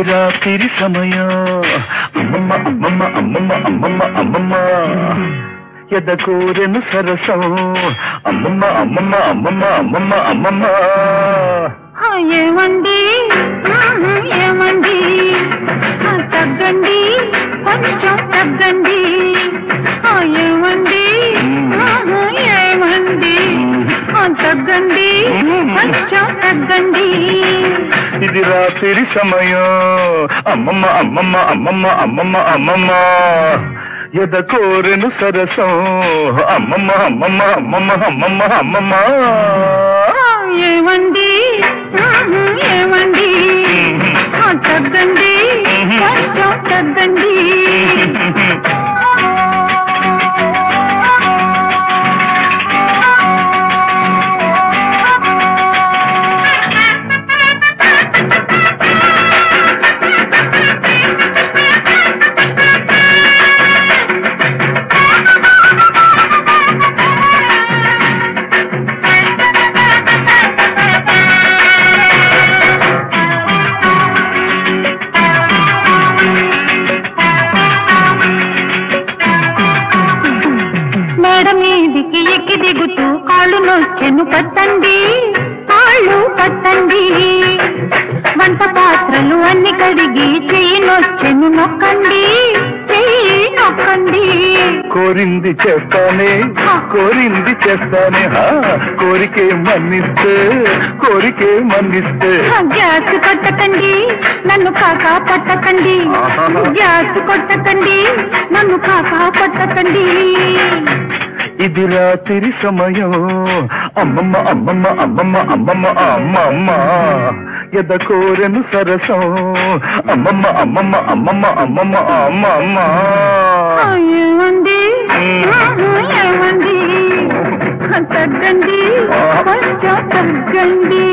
ఇది రాత్రి సమయం అమ్మమ్మ అమ్మమ్మ అమ్మమ్మ అమ్మమ్మ అమ్మమ్మ ఎద కోరెను సరసం అమ్మమ్మ అమ్మమ్మ అమ్మమ్మ అమ్మమ్మ అమ్మమ్మ ఆ, ఏమండి ఆహా, ఏమండి ఆ, తగ్గండి కొంచెం తగ్గండి ఆ, ఏమండి ఆహా, ఏమండి ఆ, తగ్గండి కొంచెం తగ్గండి ఇది రాత్రి సమయం అమ్మమ్మ అమ్మమ్మ అమ్మమ్మ అమ్మమ్మ అమ్మమ్మ ఎద కోరెను సరసం అమ్మమ్మ అమ్మమ్మ అమ్మమ్మ అమ్మమ్మ అమ్మమ్మ ఆ, ఏమండి ఆహా, ఏమండి ఆ, తగ్గండి కొంచెం తగ్గండి మేడ మీదికి ఎక్కి దిగుతూ కాళ్ళు నొచ్చెను పట్టండి కాళ్ళు పట్టండి వంట పాత్రలు అన్ని కడిగి చెయ్యి నొచ్చెను నొక్కండి చెయ్యి నొక్కండి కోరింది చేస్తానే కోరింది చేస్తానే హా కోరికే మన్నిస్తే కోరికే మన్నిస్తే గ్యాస్ కొట్టకండి నన్ను కాక పట్టకండి గ్యాస్ కొట్టకండి నన్ను కాక పట్టకండి ఇది రాత్రి సమయం అమ్మమ్మ అమ్మమ్మ అమ్మమ్మ అమ్మమ్మ అమ్మ అమ్మ ఎద కోరెను సరసం అమ్మమ్మ అమ్మమ్మ అమ్మమ్మ అమ్మమ్మ అమ్మ అమ్మ ఆ, ఏమండి ఆహా, ఏమండి తగ్గండి కొంచెం తగ్గండి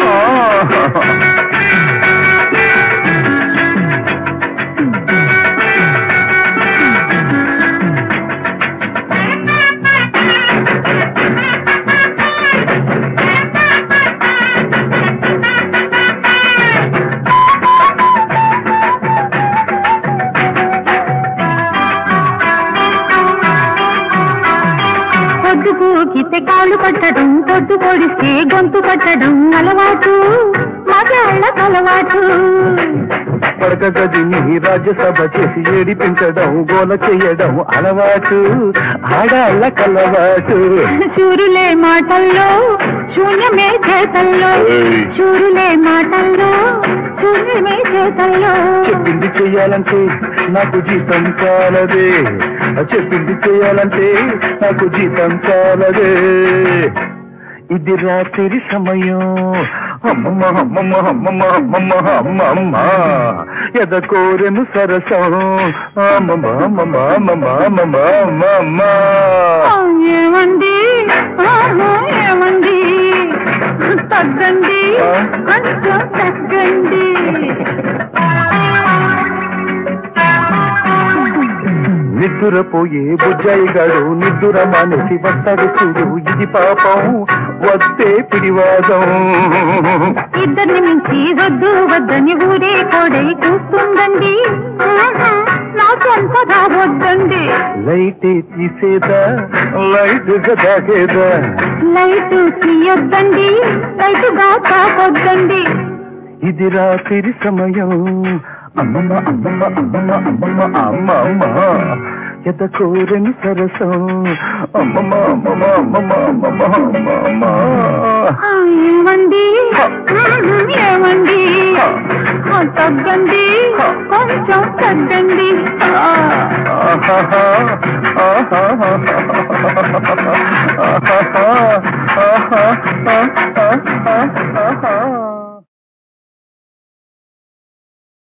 పొద్దు పూకితే కాళ్ళు పట్టడం పొద్దు పొడిస్తే గొంతు పట్టడం అలవాటు మగాళ్ళ అలవాటు పడక గదిని రాజ్యసభ చేసి ఏడిపించడం గోల చేయడం అలవాటు ఆడాళ్ళ కలవాటు చూరులే మాటల్లో శూన్యమే చేతల్లో ఏయ్. చూరులే మాటల్లో శూన్యమే చేతల్లో చెప్పింది చెయ్యాలంటే నాకు జీతం చాలదే చెప్పింది చెయ్యాలంటే నాకు జీతం చాలదే ఇది రాత్రి సమయం అమ్మమ్మ అమ్మమ్మ అమ్మమ్మ అమ్మమ్మ అమ్మ అమ్మ ఎద కోరెను సరసం అమ్మమ్మ అమ్మమ్మ అమ్మమ్మ అమ్మమ్మ అమ్మ అమ్మ ఆ, ఏమండి ఆహా, ఏమండి తగ్గండి కొంచెం తగ్గండి నిద్దురపోయే బుజ్జాయిగాడు నిద్దుర మానేసి వస్తాడు చూడు ఇది పాపం వస్తే పిడివాదం ఇద్దరిని మించి వద్దు వద్దని ఊరే కోడై చూస్తుందండి ఆహా, నాకు అంతగా వద్దండి లైట్ తీసేదా లైట్ దాగేదా లైట్ తీయొద్దండి లైటుగా కాకొద్దండి ఇది రాత్రి సమయం అమ్మమ్మ అమ్మమ్మ అమ్మమ్మ అమ్మమ్మ అమ్మ అమ్మ ఎద కోరని సరసం అమ్మమ్మ అమ్మమ్మ అమ్మమ్మ అమ్మమ్మ అమ్మ అమ్మ ఆ, ఏమండి ఆహా, ఏమండి ఆ, తగ్గండి కొంచెం తగ్గండి ఆ. ఆహాహా, ఆహాహా, ఆహాహా, ఆహాహా, ఆహాహా, ఆహాహా.